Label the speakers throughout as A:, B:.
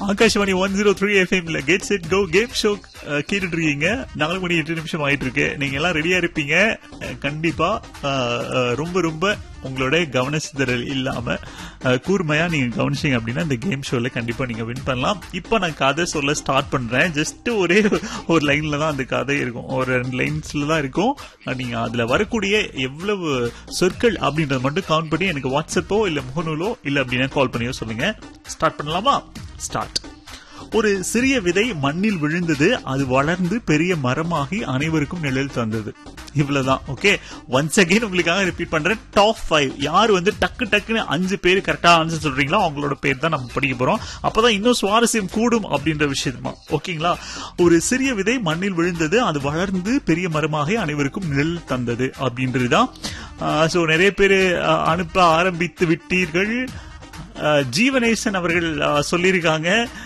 A: Akashvani one zero three எஃப்எம்ல get set go game show கேட்டுட்டு இருக்கீங்க நாலு மணி எட்டு நிமிஷம் ஆயிட்டு இருக்கு நீங்க எல்லாம் ரெடியா இருப்பீங்க அஹ், கண்டிப்பா அஹ், அஹ், ரொம்ப ரொம்ப உங்களோட கவனச்சிதறல் இல்லாம அஹ், கூர்மையா நீங்க கவனிச்சீங்க அப்படின்னா இந்த கேம் ஷோல கண்டிப்பா நீங்க வின் பண்ணலாம் இப்போ நான் கதை சொல்ல ஸ்டார்ட் பண்றேன் ஜஸ்ட் ஒரே ஒரு லைன்ல தான் அந்த கதை இருக்கும் ஒரு ரெண்டு லைன்ஸ்ல தான் இருக்கும் அஹ், நீங்க அதுல வரக்கூடிய எவ்வளவு சொற்கள் அப்படின்றத மட்டும் கவுண்ட் பண்ணி எனக்கு வாட்ஸ்அப்போ இல்ல முகநூலோ இல்ல அப்படின்னா கால் பண்ணியோ சொல்லுங்க ஸ்டார்ட் பண்ணலாமா ஸ்டார்ட் ஒரு சிறிய விதை மண்ணில் விழுந்தது அது வளர்ந்து பெரிய மரமாகி அனைவருக்கும் நிழல் தந்தது இவ்வளவுதான் ஓகே ஒன்ஸ் அகைன் உங்களுக்காக ரிப்பீட் பண்றேன் டாப் ஃபைவ் யார் வந்து டக்கு டக்குன்னு அஞ்சு பேர் கரெக்டா ஆன்சர் சொல்றீங்களோ அவங்களோட பேர் தான் நம்ம படிக்க போறோம் அப்பதான் இன்னும் சுவாரஸ்யம் கூடும் அப்படின்ற விஷயமா ஓகேங்களா ஒரு சிறிய விதை மண்ணில் விழுந்தது அது வளர்ந்து பெரிய மரமாகி அனைவருக்கும் நிழல் தந்தது அப்படின்றதுதான் ஸோ நிறைய பேர் அனுப்ப ஆரம்பித்து விட்டீர்கள் அஹ், ஜீவனேசன் அவர்கள் அஹ், சொல்லியிருக்காங்க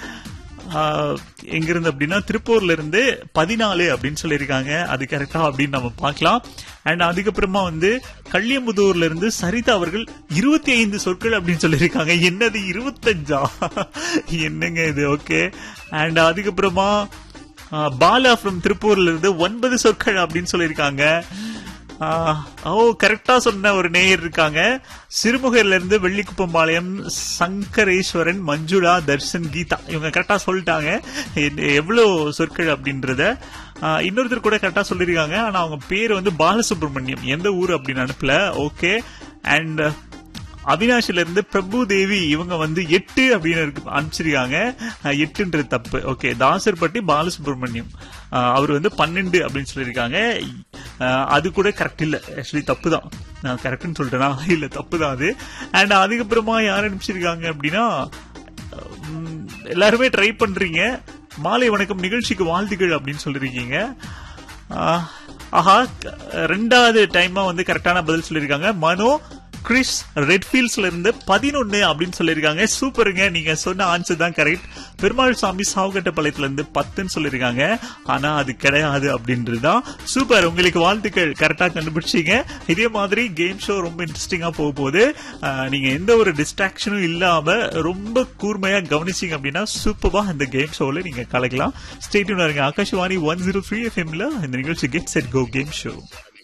A: ஆஹ், எங்கிருந்து அப்படின்னா திருப்பூர்ல இருந்து பதினாலு அப்படின்னு சொல்லியிருக்காங்க அது கரெக்டா அப்படின்னு நம்ம பார்க்கலாம் அண்ட் அதுக்கப்புறமா வந்து கள்ளியம்புதூர்ல இருந்து சரிதா அவர்கள் இருபத்தி ஐந்து சொற்கள் அப்படின்னு சொல்லியிருக்காங்க என்னது இருபத்தஞ்சா என்னங்க இது ஓகே அண்ட் அதுக்கப்புறமா ஆஹ், பாலா ஃப்ரம் திருப்பூர்ல இருந்து ஒன்பது சொற்கள் அப்படின்னு சொல்லியிருக்காங்க ஆஹ், ஓ கரெக்டா சொன்ன ஒரு நேயர் இருக்காங்க சிறுமுகையில இருந்து வெள்ளிக்குப்பம்பாளையம் சங்கரேஸ்வரன் மஞ்சுளா தர்ஷன் கீதா இவங்க கரெக்டா சொல்லிட்டாங்க என்ன- எவ்வளவு சொற்கள் அப்படின்றத ஆஹ், இன்னொருத்தர் கூட கரெக்டா சொல்லியிருக்காங்க ஆனா அவங்க பேர் வந்து பாலசுப்ரமணியம் எந்த ஊர் அப்படின்னு அனுப்பல ஓகே அண்ட் அவினாஷில இருந்து பிரபு தேவி இவங்க வந்து எட்டு அப்படின்னு இருக்கு- அனுப்பிச்சிருக்காங்க அஹ், எட்டுன்றது தப்பு ஓகே தாசர்பட்டி பாலசுப்ரமணியம் அஹ், அவர் வந்து பன்னெண்டு அப்படின்னு சொல்லியிருக்காங்க அஹ், அது கூட கரெக்ட் இல்ல ஆக்சுவலி தப்பு தான் நான் கரெக்ட்னு சொல்லிட்டேனா இல்ல தப்பு தான் அது அண்ட் அதுக்கப்புறமா யார் அனுப்பிச்சிருக்காங்க அப்படின்னா உம், எல்லாருமே ட்ரை பண்றீங்க மாலை வணக்கம் நிகழ்ச்சிக்கு வாழ்த்துக்கள் அப்படின்னு சொல்லிருக்கீங்க ஆஹ், ஆஹா க- ரெண்டாவது டைமா வந்து கரெக்டான பதில் சொல்லியிருக்காங்க மனோ கிறிஸ் ரெட்ஃபீல்ட்ஸ்ல இருந்து பதினொன்னு அப்படின்னு சொல்லியிருக்காங்க சூப்பருங்க நீங்க சொன்ன ஆன்சர் தான் கரெக்ட் பெருமாள் சாமி சாவுகட்டப்பாளையத்துல இருந்து பத்துன்னு சொல்லியிருக்காங்க ஆனா அது கிடையாது அப்படின்றதுதான் சூப்பர் உங்களுக்கு வாழ்த்துக்கள் கரெக்டா கண்டுபிடிச்சீங்க இதே மாதிரி கேம் ஷோ ரொம்ப இன்ட்ரெஸ்டிங்கா போக போகுது ஆஹ், நீங்க எந்த ஒரு டிஸ்ட்ராக்ஷனும் இல்லாம ரொம்ப கூர்மையா கவனிச்சீங்க அப்படின்னா சூப்பரா இந்த கேம் ஷோல நீங்க கலக்கலாம் ஸ்டேட்யூன் இருங்க ஆகாஷ்வாணி ஒன் ஜீரோ த்ரீ எஃப்எம்ல இந்த நிகழ்ச்சி get set go game show